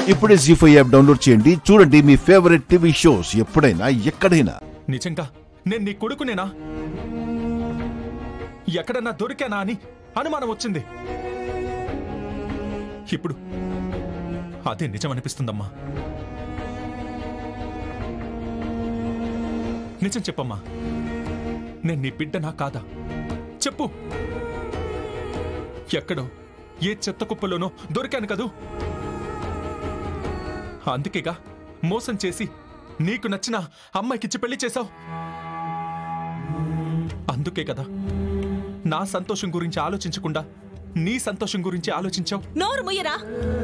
ఇప్పుడే G five app download చేయండి చూడండి మీ ఫేవరెట్ టీవీ షోస్ ఎప్పుడైనా ఎక్కడైనా నిజంగా నేను నీ కొడుకునేనా ఎక్కడన్నా దొరికానా అని అనుమానం వచ్చింది ఇప్పుడు అదే నిజం అనిపిస్తుందమ్మా నిజం చెప్పమ్మా నేను నీ బిడ్డనా కాదా చెప్పు ఎక్కడో ఏ చెత్త కుప్పలోనో దొరికాను కదూ అందుకేగా మోసం చేసి నీకు నచ్చిన అమ్మాయికిచ్చి పెళ్లి చేశావు అందుకే కదా నా సంతోషం గురించి ఆలోచించకుండా నీ సంతోషం గురించి ఆలోచించావు నోరు ముయ్యరా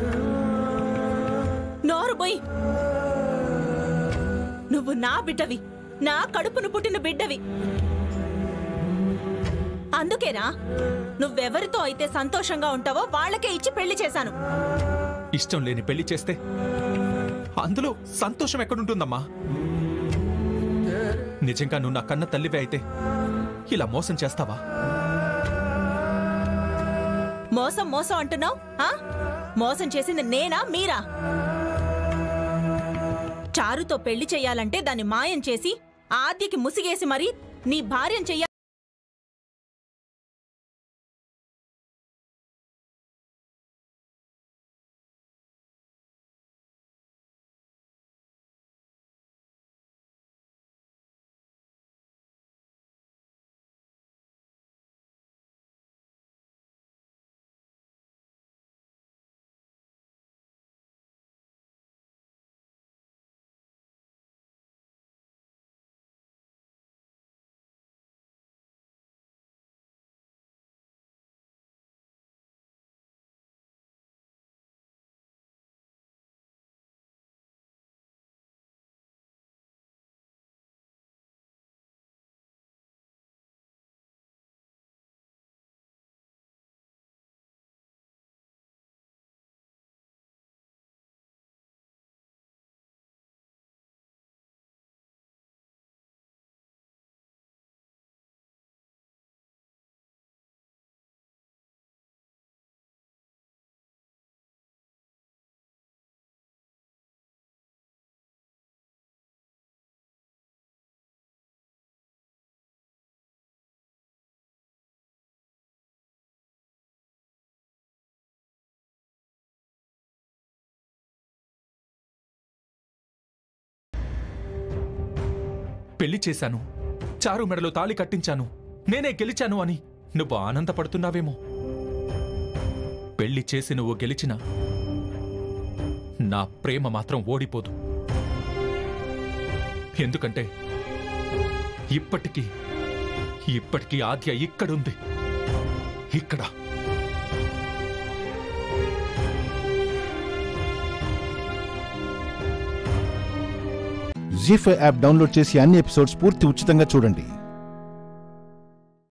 నోరు మొయ్ నువ్వు నా బిడ్డవి నా కడుపును పుట్టిన బిడ్డవి అందుకేనా నువ్వెవరితో అయితే సంతోషంగా ఉంటావో వాళ్ళకే ఇచ్చి పెళ్లి చేశాను ఇష్టం లేని పెళ్లి చేస్తే అందులో సంతోషం ఎక్కడుంటుందమ్మా నిజంగా నువ్వు నా కన్న తల్లివే అయితే ఇలా మోసం చేస్తావా మోసం మోసం అంటున్నావు మోసం చేసింది నేనా మీరా చారుతో పెళ్లి చెయ్యాలంటే దాన్ని మాయం చేసి ఆద్యకి ముసిగేసి మరీ నీ భార్యం చెయ్య పెళ్లి చేశాను చారు మెడలో తాళి కట్టించాను నేనే గెలిచాను అని నువ్వు ఆనందపడుతున్నావేమో పెళ్లి చేసి నువ్వు గెలిచినా నా ప్రేమ మాత్రం ఓడిపోదు ఎందుకంటే ఇప్పటికీ ఇప్పటికీ ఆద్య ఇక్కడుంది ఇక్కడ జీ ఫైవ్ యాప్ డౌన్లోడ్ చేసి అన్ని ఎపిసోడ్స్ పూర్తి ఉచితంగా చూడండి